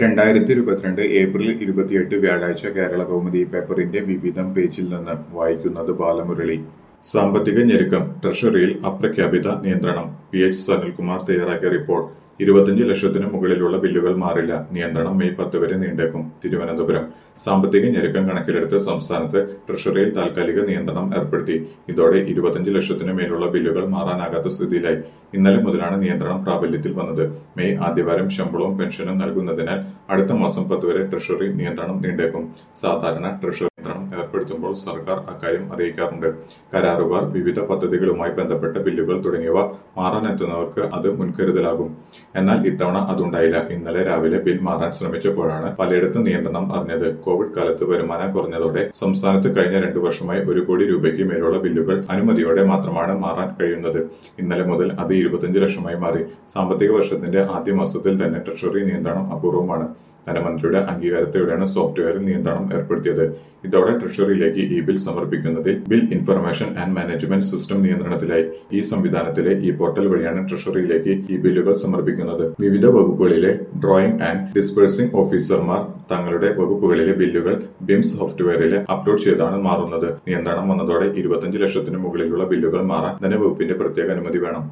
രണ്ടായിരത്തി ഇരുപത്തിരണ്ട് ഏപ്രിൽ ഇരുപത്തിയെട്ട് വ്യാഴാഴ്ച കേരള കൗമുദി പേപ്പറിന്റെ വിവിധം പേജിൽ നിന്ന് വായിക്കുന്നത് ബാലമുരളി സാമ്പത്തിക ഞെരുക്കം ട്രഷറിയിൽ അപ്രഖ്യാപിത നിയന്ത്രണം പി എച്ച് സനിൽകുമാർ തയ്യാറാക്കിയ റിപ്പോർട്ട് ഇരുപത്തിയഞ്ച് ലക്ഷത്തിന് മുകളിലുള്ള ബില്ലുകൾ മാറില്ല നിയന്ത്രണം മെയ് പത്ത് വരെ നീണ്ടേക്കും തിരുവനന്തപുരം സാമ്പത്തിക ഞെരുക്കം കണക്കിലെടുത്ത് സംസ്ഥാനത്ത് ട്രഷറിയിൽ താൽക്കാലിക നിയന്ത്രണം ഏർപ്പെടുത്തി ഇതോടെ ഇരുപത്തിയഞ്ച് ലക്ഷത്തിന് മേലുള്ള ബില്ലുകൾ മാറാനാകാത്ത സ്ഥിതിയിലായി ഇന്നലെ മുതലാണ് നിയന്ത്രണം പ്രാബല്യത്തിൽ വന്നത് മെയ് ആദ്യവാരം ശമ്പളവും പെൻഷനും നൽകുന്നതിനാൽ അടുത്ത മാസം പത്ത് വരെ ട്രഷറി നിയന്ത്രണം നീണ്ടേക്കും സാധാരണ ട്രഷറി നിയന്ത്രണം ഏർപ്പെടുത്തുമ്പോൾ സർക്കാർ അക്കാര്യം അറിയിക്കാറുണ്ട് കരാറുകാർ വിവിധ പദ്ധതികളുമായി ബന്ധപ്പെട്ട ബില്ലുകൾ തുടങ്ങിയവ മാറാനെത്തുന്നവർക്ക് അത് മുൻകരുതലാകും എന്നാൽ ഇത്തവണ അതുണ്ടായില്ല ഇന്നലെ രാവിലെ ബിൽ മാറാൻ ശ്രമിച്ചപ്പോഴാണ് പലയിടത്തും നിയന്ത്രണം അറിഞ്ഞത് കോവിഡ് കാലത്ത് വരുമാനം കുറഞ്ഞതോടെ സംസ്ഥാനത്ത് കഴിഞ്ഞ രണ്ടു വർഷമായി ഒരു കോടി രൂപയ്ക്ക് മേലുള്ള ബില്ലുകൾ അനുമതിയോടെ മാത്രമാണ് മാറാൻ കഴിയുന്നത് ഇന്നലെ മുതൽ അത് ഇരുപത്തിയഞ്ച് ലക്ഷമായി മാറി സാമ്പത്തിക വർഷത്തിന്റെ ആദ്യ മാസത്തിൽ തന്നെ ട്രഷറി നിയന്ത്രണം അപൂർവമാണ് ധനമന്ത്രിയുടെ അംഗീകാരത്തോടെയാണ് സോഫ്റ്റ്വെയറിൽ നിയന്ത്രണം ഏർപ്പെടുത്തിയത് ഇതോടെ ട്രഷറിയിലേക്ക് ഇ ബിൽ സമർപ്പിക്കുന്നതിൽ bill information and management system നിയന്ത്രണത്തിലായി ഈ സംവിധാനത്തിലെ ഈ പോർട്ടൽ വഴിയാണ് ട്രഷറിയിലേക്ക് ഈ ബില്ലുകൾ സമർപ്പിക്കുന്നത് വിവിധ വകുപ്പുകളിലെ ഡ്രോയിംഗ് ആൻഡ് ഡിസ്പേഴ്സിംഗ് ഓഫീസർമാർ തങ്ങളുടെ വകുപ്പുകളിലെ ബില്ലുകൾ ബിംസ് സോഫ്റ്റ്വെയറിൽ അപ്ലോഡ് ചെയ്താണ് മാറുന്നത് നിയന്ത്രണം വന്നതോടെ ഇരുപത്തിയഞ്ച് ലക്ഷത്തിന് മുകളിലുള്ള ബില്ലുകൾ മാറാൻ ധനവകുപ്പിന്റെ പ്രത്യേക അനുമതി വേണം